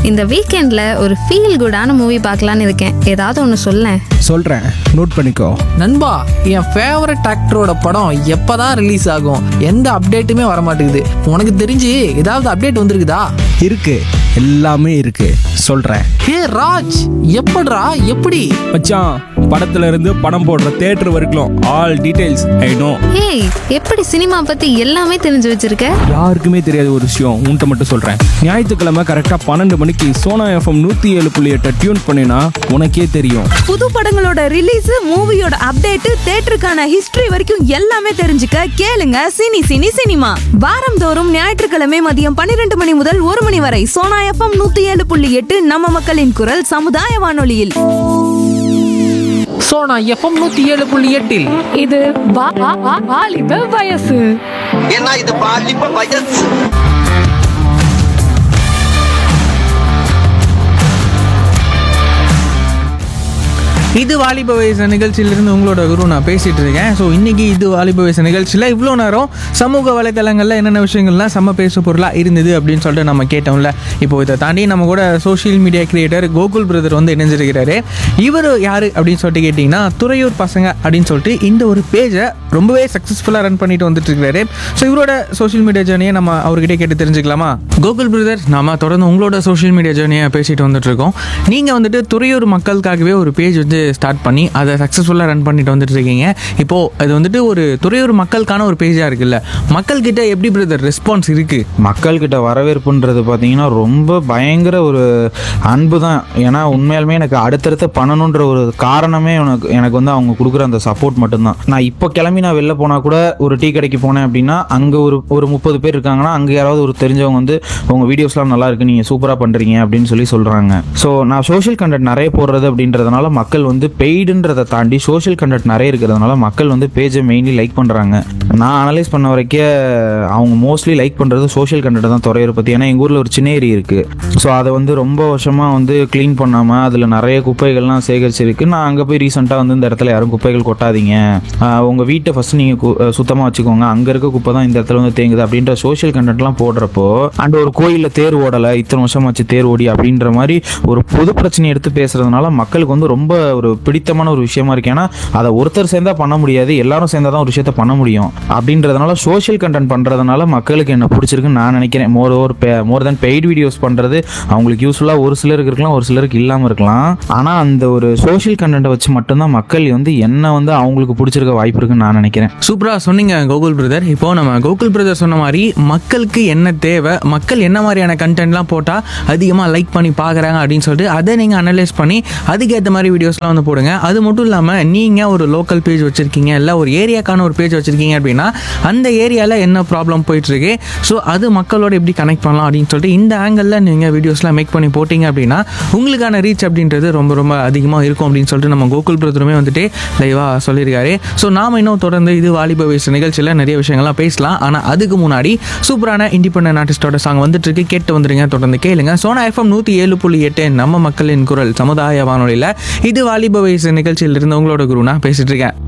இந்த வீக்கெண்ட்ல ஒரு ஃபீல் குடான மூவி பார்க்கலான்னு இருக்கேன் ஏதாவது ஒன்று சொல்லேன் சொல்கிறேன் நோட் பண்ணிக்கோ நண்பா என் ஃபேவரட் ஆக்டரோட படம் எப்பதான் ரிலீஸ் ஆகும் எந்த அப்டேட்டுமே வர மாட்டேங்குது உனக்கு தெரிஞ்சு ஏதாவது அப்டேட் வந்திருக்குதா இருக்கு எல்லாமே இருக்கு சொல்கிறேன் ஹே ராஜ் எப்படிடா எப்படி மச்சான் படத்துல இருந்து படம் போடுற தேட்டர் வரைக்கும் all details I know hey எப்படி சினிமா பத்தி எல்லாமே தெரிஞ்சு வச்சிருக்க யாருக்குமே தெரியாத ஒரு விஷயம் உன்கிட்ட மட்டும் சொல்கிறேன் ஞாயிற்றுக்கிழமை கரெக்டாக பன்னெண்டு மணிக்கு சோனா எஃப்எம் நூற்றி ஏழு புள்ளி எட்டை டியூன் பண்ணினா உனக்கே தெரியும் புது படங்களோட ரிலீஸ் மூவியோட அப்டேட் தேட்டருக்கான ஹிஸ்டரி வரைக்கும் எல்லாமே தெரிஞ்சுக்க கேளுங்க சினி சினி சினிமா வாரந்தோறும் ஞாயிற்றுக்கிழமை மதியம் பன்னிரண்டு மணி முதல் ஒரு மணி வரை சோனா எஃப்எம் நூத்தி ஏழு புள்ளி எட்டு நம்ம மக்களின் குரல் சமுதாய வானொலியில் ஸோ நான் எஃப்எம் நூற்றி ஏழு புள்ளி எட்டில் இது வா- வா- வா- வாலிப வயசு ஏன்னா இது பாலிப்ப வயசு இது வாலிப வயசு நிகழ்ச்சியிலிருந்து உங்களோட குரு நான் பேசிட்டு இருக்கேன் ஸோ இன்னைக்கு இது வாலிப வயசு நிகழ்ச்சியில் இவ்வளோ நேரம் சமூக வலைதளங்களில் என்னென்ன விஷயங்கள்லாம் செம்ம பேசு பொருளாக இருந்தது அப்படின்னு சொல்லிட்டு நம்ம கேட்டோம்ல இப்போ இதை தாண்டி நம்ம கூட social media creator Gokul brother வந்து இணைஞ்சிருக்கிறாரு இவர் யார் அப்படின்னு சொல்லிட்டு கேட்டிங்கன்னா துறையூர் பசங்க அப்படின்னு சொல்லிட்டு இந்த ஒரு பேஜை ரொம்பவே சக்ஸஸ்ஃபுல்லாக ரன் பண்ணிட்டு வந்துட்டு இருக்காரு ஸோ இவரோட சோஷியல் மீடியா ஜேர்னியை நம்ம அவர்கிட்ட கேட்டு தெரிஞ்சுக்கலாமா கோகுல் பிரதர் நாம தொடர்ந்து உங்களோட சோஷியல் மீடியா ஜேர்னியை பேசிட்டு வந்துட்டு இருக்கோம் நீங்கள் வந்துட்டு துறையூர் மக்களுக்காகவே ஒரு பேஜ் வந்து ஸ்டார்ட் பண்ணி அதை சக்ஸஸ்ஃபுல்லாக ரன் பண்ணிட்டு வந்துட்டு இருக்கீங்க இப்போது அது வந்துட்டு ஒரு துறையூர் மக்களுக்கான ஒரு பேஜாக இருக்குல்ல மக்கள்கிட்ட எப்படி பிரதர் ரெஸ்பான்ஸ் இருக்குது மக்கள்கிட்ட வரவேற்புன்றது பார்த்தீங்கன்னா ரொம்ப பயங்கர ஒரு அன்பு தான் ஏன்னா உண்மையாலுமே எனக்கு அடுத்தடுத்து பண்ணணுன்ற ஒரு காரணமே எனக்கு எனக்கு வந்து அவங்க கொடுக்குற அந்த சப்போர்ட் மட்டும்தான் நான் இப்போ கிளம்பி நான் வெளில போனால் கூட ஒரு டீ கடைக்கு போனேன் அப்படின்னா அங்கே ஒரு ஒரு முப்பது பேர் இருக்காங்கன்னா அங்கே யாராவது ஒரு தெரிஞ்சவங்க வந்து உங்கள் வீடியோஸ்லாம் நல்லா இருக்கு நீங்கள் சூப்பராக பண்ணுறீங்க அப்படின்னு சொல்லி சொல்கிறாங்க ஸோ நான் சோஷியல் கண்டென்ட் நிறைய போடுறது அப்படின்றதுனால மக்கள் வந்து பெய்டுன்றதை தாண்டி சோஷியல் கண்டென்ட் நிறைய இருக்கிறதுனால மக்கள் வந்து பேஜை மெயின்லி லைக் பண்ணுறாங்க நான் அனலைஸ் பண்ண வரைக்கும் அவங்க மோஸ்ட்லி லைக் பண்ணுறது சோஷியல் கண்டென்ட் தான் துறையூரை பற்றி ஏன்னா எங்கள் ஊரில் ஒரு சின்ன ஏரி இருக்குது ஸோ அதை வந்து ரொம்ப வருஷமாக வந்து க்ளீன் பண்ணாமல் அதில் நிறைய குப்பைகள்லாம் சேகரிச்சிருக்கு நான் அங்கே போய் ரீசெண்டாக வந்து இந்த இடத்துல யாரும் குப்பைகள் கொட்டாதீங்க உங்கள் வீட்டை ஃபஸ்ட்டு நீங்கள் சுத்தமாக வச்சுக்கோங்க அங்கே இருக்க குப்பை தான் இந்த இடத்துல வந்து தேங்குது அப்படின்ற சோஷியல் கண்டென்ட்லாம் போடுறப்போ அண்ட் ஒரு கோயிலில் தேர் ஓடலை இத்தனை வருஷம் ஆச்சு தேர் ஓடி அப்படின்ற மாதிரி ஒரு பொது பிரச்சனையை எடுத்து பேசுறதுனால மக்களுக்கு வந்து ரொம்ப ஒரு பிடித்தமான ஒரு விஷயமா இருக்கு ஏன்னா அதை ஒருத்தர் சேர்ந்தா பண்ண முடியாது எல்லாரும் சேர்ந்தா தான் ஒரு விஷயத்த பண்ண முடியும் அப்படின்றதுனால சோஷியல் கண்டென்ட் பண்றதுனால மக்களுக்கு என்ன பிடிச்சிருக்குன்னு நான் நினைக்கிறேன் more over more then paid videos பண்றது அவங்களுக்கு யூஸ்ஃபுல்லாக ஒரு சிலருக்கு இருக்கலாம் ஒரு சிலருக்கு இல்லாமல் இருக்கலாம் ஆனால் அந்த ஒரு சோஷியல் கண்டென்ட்டை வச்சு மட்டும்தான் மக்கள் வந்து என்ன வந்து அவங்களுக்கு பிடிச்சிருக்க வாய்ப்பு இருக்குன்னு நான் நினைக்கிறேன் சூப்பராக சொன்னீங்க கோகுல் பிரதர் இப்போ நம்ம கோகுல் பிரதர் சொன்ன மாதிரி மக்களுக்கு என்ன தேவை மக்கள் என்ன மாதிரியான கண்டென்ட்லாம் போட்டால் அதிகமாக லைக் பண்ணி பார்க்குறாங்க அப்படின்னு சொல்லிட்டு அதை நீங்கள் அனலைஸ் பண்ணி அதுக்கேற்ற மாதிரி வீடியோஸ்லாம் வந்து போடுங்க அது மட்டும் இல்லாமல் நீங்கள் ஒரு லோக்கல் பேஜ் வச்சுருக்கீங்க இல்லை ஒரு ஏரியாக்கான ஒரு பேஜ் வச்சுருக்கீங்க அப்படின்னா அந்த ஏரியாவில் என்ன ப்ராப்ளம் போயிட்டுருக்கு ஸோ அது மக்களோட எப்படி கனெக்ட் பண்ணலாம் அப்படின்னு சொல்லிட்டு இந்த ஆங்கிளில் நீங்கள் வீடியோஸ்லாம் மேக் பண்ணி போட்டிங்க அப்படின்னா உங்களுக்கான ரீச் அப்படின்றது ரொம்ப ரொம்ப அதிகமாக இருக்கும் அப்படின்னு சொல்லிட்டு நம்ம கோகுல் பிரதருமே வந்துட்டு லைவாக சொல்லியிருக்காரு ஸோ நாம இன்னும் தொடர்ந்து இது வாலிப வயசு நிகழ்ச்சியில் நிறைய விஷயங்கள்லாம் பேசலாம் ஆனால் அதுக்கு முன்னாடி சூப்பரான இண்டிபெண்டன்ட் ஆர்டிஸ்டோட சாங் வந்துட்டு இருக்கு கேட்டு வந்துருங்க தொடர்ந்து கேளுங்க சோனா எஃப்எம் நூற்றி ஏழு புள்ளி எட்டு நம்ம மக்களின் குரல் சமுதாய வானொலியில் இது வாலிப வயசு நிகழ்ச்சியிலிருந்து உங்களோட குருனா பேசிட்டு இருக்கேன்